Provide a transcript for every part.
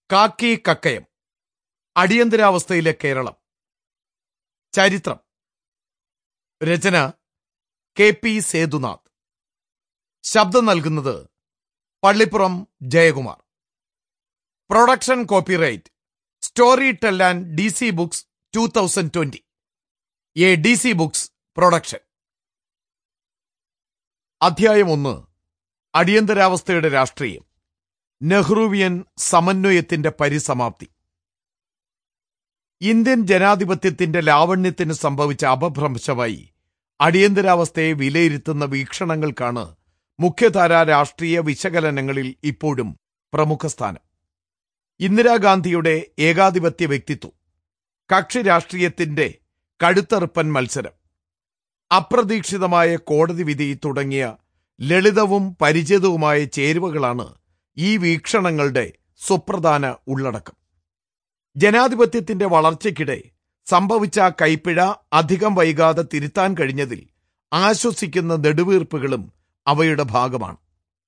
കാക്കി കക്കയം അടിയന്തരാവസ്ഥയിലെ കേരളം ചരിത്രം രചന K P Sethunath ശബ്ദം നൽകുന്നത് Pallippuram Jayakumar production copyright story tel and D C books two thousand twenty A D C books production അധ്യായം ഒന്ന് അടിയന്തരാവസ്ഥയുടെ രാഷ്ട്രീയം നെഹ്റുവിയൻ സമന്വയത്തിന്റെ പരിസമാപ്തി ഇന്ത്യൻ ജനാധിപത്യത്തിന്റെ ലാവണ്യത്തിന് സംഭവിച്ച അപഭ്രംശമായി അടിയന്തരാവസ്ഥയെ വിലയിരുത്തുന്ന വീക്ഷണങ്ങൾക്കാണ് മുഖ്യധാര രാഷ്ട്രീയ വിശകലനങ്ങളിൽ ഇപ്പോഴും പ്രമുഖ സ്ഥാനം ഇന്ദിരാഗാന്ധിയുടെ ഏകാധിപത്യ വ്യക്തിത്വം കക്ഷി രാഷ്ട്രീയത്തിന്റെ കടുത്തറുപ്പൻ മത്സരം അപ്രതീക്ഷിതമായ കോടതി വിധി തുടങ്ങിയ ലളിതവും പരിചിതവുമായ ചേരുവകളാണ് ഈ വീക്ഷണങ്ങളുടെ സുപ്രധാന ഉള്ളടക്കം ജനാധിപത്യത്തിന്റെ വളർച്ചയ്ക്കിടെ സംഭവിച്ച കൈപ്പിഴ അധികം വൈകാതെ തിരുത്താൻ കഴിഞ്ഞതിൽ ആശ്വസിക്കുന്ന നെടുവീർപ്പുകളും അവയുടെ ഭാഗമാണ്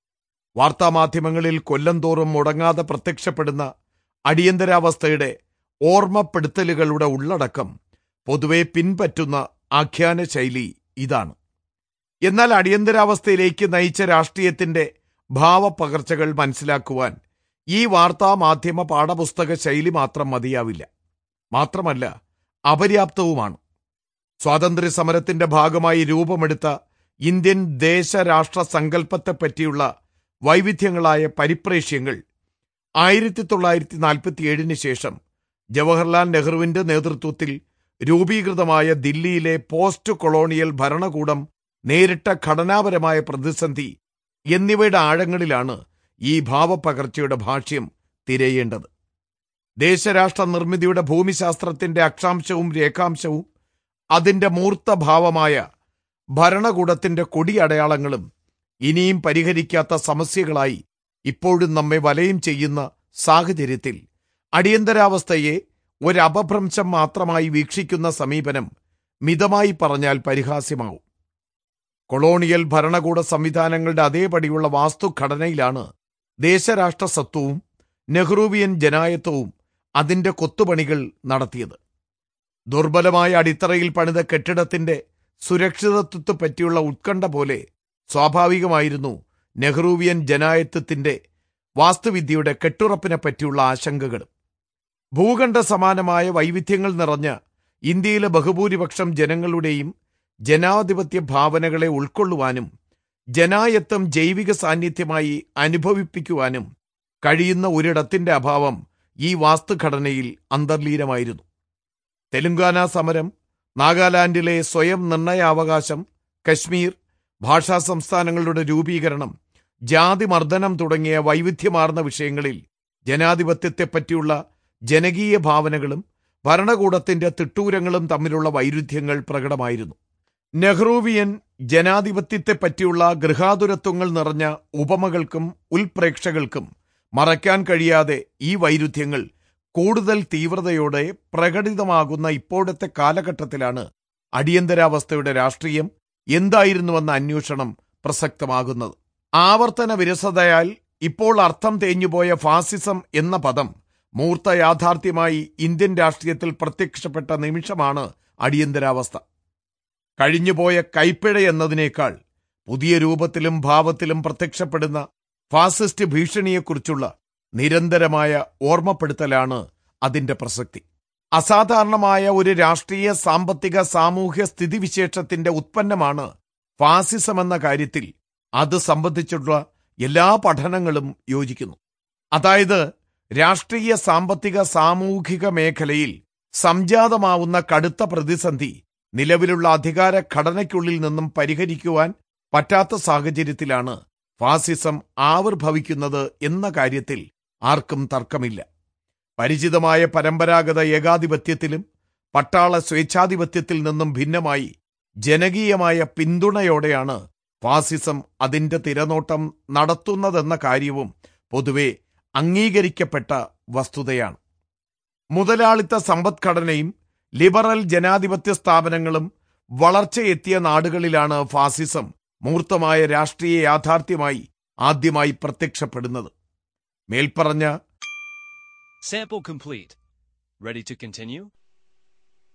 വാർത്താമാധ്യമങ്ങളിൽ കൊല്ലം തോറും മുടങ്ങാതെ പ്രത്യക്ഷപ്പെടുന്ന അടിയന്തരാവസ്ഥയുടെ ഓർമ്മപ്പെടുത്തലുകളുടെ ഉള്ളടക്കം പൊതുവെ പിൻപറ്റുന്ന ആഖ്യാന ശൈലി ഇതാണ് എന്നാൽ അടിയന്തരാവസ്ഥയിലേക്ക് നയിച്ച രാഷ്ട്രീയത്തിന്റെ ഭാവപകർച്ചകൾ മനസ്സിലാക്കുവാൻ ഈ വാർത്താ മാധ്യമ പാഠപുസ്തക ശൈലി മാത്രം മതിയാവില്ല മാത്രമല്ല അപര്യാപ്തവുമാണ് സ്വാതന്ത്ര്യ സമരത്തിന്റെ ഭാഗമായി രൂപമെടുത്ത ഇന്ത്യൻ ദേശരാഷ്ട്ര സങ്കല്പത്തെപ്പറ്റിയുള്ള വൈവിധ്യങ്ങളായ പരിപ്രേക്ഷ്യങ്ങൾ ആയിരത്തി തൊള്ളായിരത്തി നാൽപ്പത്തിയേഴിന് ശേഷം ജവഹർലാൽ നെഹ്റുവിന്റെ നേതൃത്വത്തിൽ രൂപീകൃതമായ ദില്ലിയിലെ പോസ്റ്റ് കൊളോണിയൽ ഭരണകൂടം നേരിട്ട ഘടനാപരമായ പ്രതിസന്ധി എന്നിവയുടെ ആഴങ്ങളിലാണ് ഈ ഭാവപകർച്ചയുടെ ഭാഷ്യം തിരയേണ്ടത് ദേശരാഷ്ട്ര നിർമ്മിതിയുടെ ഭൂമിശാസ്ത്രത്തിന്റെ അക്ഷാംശവും രേഖാംശവും അതിന്റെ മൂർത്തഭാവമായ ഭരണകൂടത്തിന്റെ കൊടിയടയാളങ്ങളും ഇനിയും പരിഹരിക്കാത്ത സമസ്യകളായി ഇപ്പോഴും നമ്മെ വലയം ചെയ്യുന്ന സാഹചര്യത്തിൽ അടിയന്തരാവസ്ഥയെ ഒരു അപഭ്രംശം മാത്രമായി വീക്ഷിക്കുന്ന സമീപനം മിതമായി പറഞ്ഞാൽ പരിഹാസ്യമാവും കൊളോണിയൽ ഭരണകൂട സംവിധാനങ്ങളുടെ അതേപടിയുള്ള വാസ്തുഘടനയിലാണ് ദേശരാഷ്ട്ര സത്വവും നെഹ്റുവിയൻ ജനായത്വവും അതിന്റെ കൊത്തുപണികൾ നടത്തിയത് ദുർബലമായ അടിത്തറയിൽ പണിത കെട്ടിടത്തിന്റെ സുരക്ഷിതത്വത്തെ പറ്റിയുള്ള ഉത്കണ്ഠ പോലെ സ്വാഭാവികമായിരുന്നു നെഹ്റുവിയൻ ജനായത്വത്തിന്റെ വാസ്തുവിദ്യയുടെ കെട്ടുറപ്പിനെ പറ്റിയുള്ള ആശങ്കകളും ഭൂഖണ്ഡ സമാനമായ വൈവിധ്യങ്ങൾ നിറഞ്ഞ ഇന്ത്യയിലെ ബഹുഭൂരിപക്ഷം ജനങ്ങളുടെയും ജനാധിപത്യ ഭാവനകളെ ഉൾക്കൊള്ളുവാനും ജനായത്വം ജൈവിക സാന്നിധ്യമായി അനുഭവിപ്പിക്കുവാനും കഴിയുന്ന ഒരിടത്തിന്റെ അഭാവം ഈ വാസ്തുഘടനയിൽ അന്തർലീനമായിരുന്നു തെലുങ്കാന സമരം നാഗാലാൻഡിലെ സ്വയം നിർണയാവകാശം കശ്മീർ ഭാഷാ സംസ്ഥാനങ്ങളുടെ രൂപീകരണം ജാതി മർദ്ദനം തുടങ്ങിയ വൈവിധ്യമാർന്ന വിഷയങ്ങളിൽ ജനാധിപത്യത്തെപ്പറ്റിയുള്ള ജനകീയ ഭാവനകളും ഭരണകൂടത്തിന്റെ തിട്ടൂരങ്ങളും തമ്മിലുള്ള വൈരുദ്ധ്യങ്ങൾ പ്രകടമായിരുന്നു നെഹ്റുവിയൻ ജനാധിപത്യത്തെപ്പറ്റിയുള്ള ഗൃഹാതുരത്വങ്ങൾ നിറഞ്ഞ ഉപമകൾക്കും ഉൽപ്രേക്ഷകൾക്കും മറയ്ക്കാൻ കഴിയാതെ ഈ വൈരുദ്ധ്യങ്ങൾ കൂടുതൽ തീവ്രതയോടെ പ്രകടിതമാകുന്ന ഇപ്പോഴത്തെ കാലഘട്ടത്തിലാണ് അടിയന്തരാവസ്ഥയുടെ രാഷ്ട്രീയം എന്തായിരുന്നുവെന്ന അന്വേഷണം പ്രസക്തമാകുന്നത് ആവർത്തന വിരസതയാൽ ഇപ്പോൾ അർത്ഥം തേഞ്ഞുപോയ ഫാസിസം എന്ന പദം മൂർത്ത യാഥാർത്ഥ്യമായി ഇന്ത്യൻ രാഷ്ട്രീയത്തിൽ പ്രത്യക്ഷപ്പെട്ട നിമിഷമാണ് അടിയന്തരാവസ്ഥ കഴിഞ്ഞുപോയ കൈപ്പിഴ എന്നതിനേക്കാൾ പുതിയ രൂപത്തിലും ഭാവത്തിലും പ്രത്യക്ഷപ്പെടുന്ന ഫാസിസ്റ്റ് ഭീഷണിയെക്കുറിച്ചുള്ള നിരന്തരമായ ഓർമ്മപ്പെടുത്തലാണ് അതിന്റെ പ്രസക്തി അസാധാരണമായ ഒരു രാഷ്ട്രീയ സാമ്പത്തിക സാമൂഹ്യ സ്ഥിതിവിശേഷത്തിന്റെ ഉത്പന്നമാണ് ഫാസിസം എന്ന കാര്യത്തിൽ അത് സംബന്ധിച്ചുള്ള എല്ലാ പഠനങ്ങളും യോജിക്കുന്നു അതായത് രാഷ്ട്രീയ സാമ്പത്തിക സാമൂഹിക മേഖലയിൽ സംജാതമാവുന്ന കടുത്ത പ്രതിസന്ധി നിലവിലുള്ള അധികാര ഘടനയ്ക്കുള്ളിൽ നിന്നും പരിഹരിക്കുവാൻ പറ്റാത്ത സാഹചര്യത്തിലാണ് ഫാസിസം ആവിർഭവിക്കുന്നത് എന്ന കാര്യത്തിൽ ആർക്കും തർക്കമില്ല പരിചിതമായ പരമ്പരാഗത ഏകാധിപത്യത്തിലും പട്ടാള സ്വേച്ഛാധിപത്യത്തിൽ നിന്നും ഭിന്നമായി ജനകീയമായ പിന്തുണയോടെയാണ് ഫാസിസം അതിന്റെ തിരനോട്ടം നടത്തുന്നതെന്ന കാര്യവും പൊതുവെ അംഗീകരിക്കപ്പെട്ട വസ്തുതയാണ് മുതലാളിത്ത സമ്പദ്ഘടനയും ലിബറൽ ജനാധിപത്യ സ്ഥാപനങ്ങളും വളർച്ചയെത്തിയ നാടുകളിലാണ് ഫാസിസം മൂർത്തമായ രാഷ്ട്രീയ യാഥാർത്ഥ്യമായി ആദ്യമായി പ്രത്യക്ഷപ്പെടുന്നത് മേൽപ്പറഞ്ഞ Sample complete. Ready to continue?